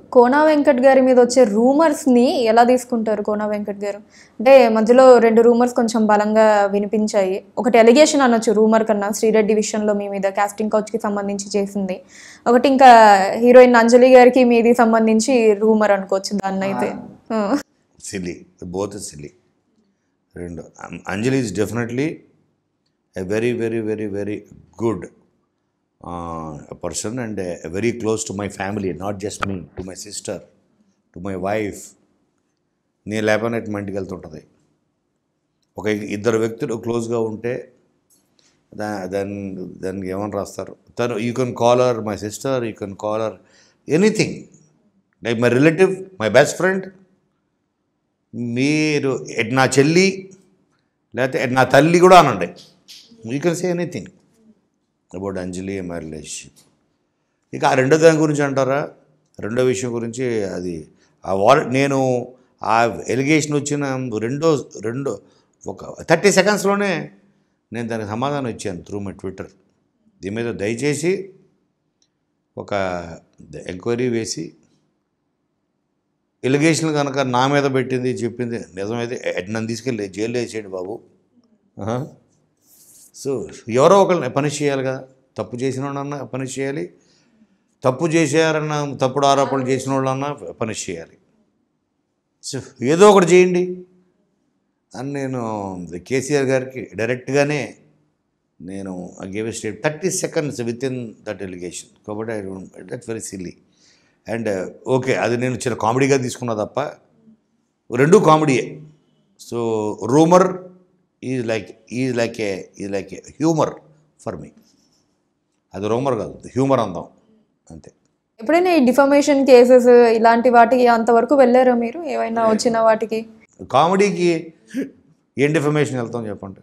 కోనా వెంకట్ గారి మీద వచ్చే రూమర్స్ని ఎలా తీసుకుంటారు కోనా వెంకట్ గారు అంటే మధ్యలో రెండు రూమర్స్ కొంచెం బలంగా వినిపించాయి ఒకటి ఎలిగేషన్ అనొచ్చు రూమర్ కన్నా శ్రీరెడ్డి విషయంలో మీ మీద కాస్టింగ్ కౌచ్కి సంబంధించి చేసింది ఒకటి ఇంకా హీరోయిన్ అంజలి గారికి మీది సంబంధించి రూమర్ అనుకోవచ్చు దాన్ని అయితే సిల్లీ బోత్ సిల్లీ రెండు అం- Anjali is definitely a very very very very good person and very close to my family not just me to my sister to my wife నేను లేకపోయినా ఇటు మా ఇంటికి వెళ్తుంటుంది ఒక ఇద్దరు వ్యక్తులు క్లోజ్గా ఉంటే దా దాని దానికి ఏమని రాస్తారు తను you can call her my sister you can call her anything like my relative my best friend మీరు ఎట్ నా చెల్లి లేకపోతే ఎట్ నా తల్లి కూడా అనండి you can say anything about Anjali my relationship ఇక ఆ రెండో దాని గురించి అంటారా రెండో విషయం గురించి అది ఆ వాల్ నేను ఆ ఎలిగేషన్ వచ్చిన రెండో రెండో ఒక థర్టీ సెకండ్స్లోనే నేను దానికి సమాధానం ఇచ్చాను త్రూ మై ట్విట్టర్ దీని మీద దయచేసి ఒక ఎంక్వైరీ వేసి ఎలిగేషన్ కనుక నా మీద పెట్టింది చెప్పింది నిజమైతే ఎడ్ నన్ను తీసుకెళ్ళి జైలు వేసేయండి బాబు ఆహా. సో ఎవరో ఒకరిని పనిష్ చేయాలి కదా తప్పు చేసిన వాళ్ళన్నా పనిష్ చేయాలి తప్పు చేశారన్న తప్పుడు ఆరోపణలు చేసిన వాళ్ళన్నా పనిష్ చేయాలి సో ఏదో ఒకటి చేయండి అని నేను కేసీఆర్ గారికి డైరెక్ట్గానే నేను gave state thirty seconds with in that allegation కాబట్టి I don't that very silly and okay అది నేను చిన్న కామెడీగా తీసుకున్నా తప్ప రెండు కామెడీయే so rumour is like is like a is like a humour for me అది రూమర్ కాదు హ్యూమర్ అందాం అంతే ఎప్పుడైనా ఈ డిఫర్మేషన్ కేసెస్ ఇలాంటి వాటికి అంతవరకు వెళ్ళారా మీరు ఏవైనా వచ్చిన వాటికి కామెడీకి ఏం డిఫర్మేషన్ వెళ్తాం చెప్పండి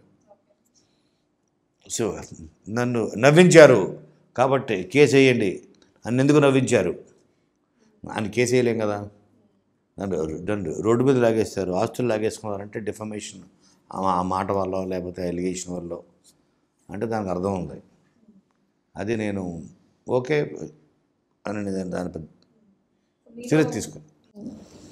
సో నన్ను నవ్వించారు కాబట్టి కేసు వేయండి నన్ను ఎందుకు నవ్వించారు అని కేసు వేయలేం కదా నన్ను నన్ను రోడ్డు మీద లాగేస్తారు ఆస్తులు లాగేసుకున్నారంటే డిఫర్మేషన్ ఆ మాట వల్ల లేకపోతే ఎలిగేషన్ వల్ల అంటే దానికి అర్థం ఉంది అది నేను ఓకే అని నేను దానిపై సీరియస్ తీసుకుని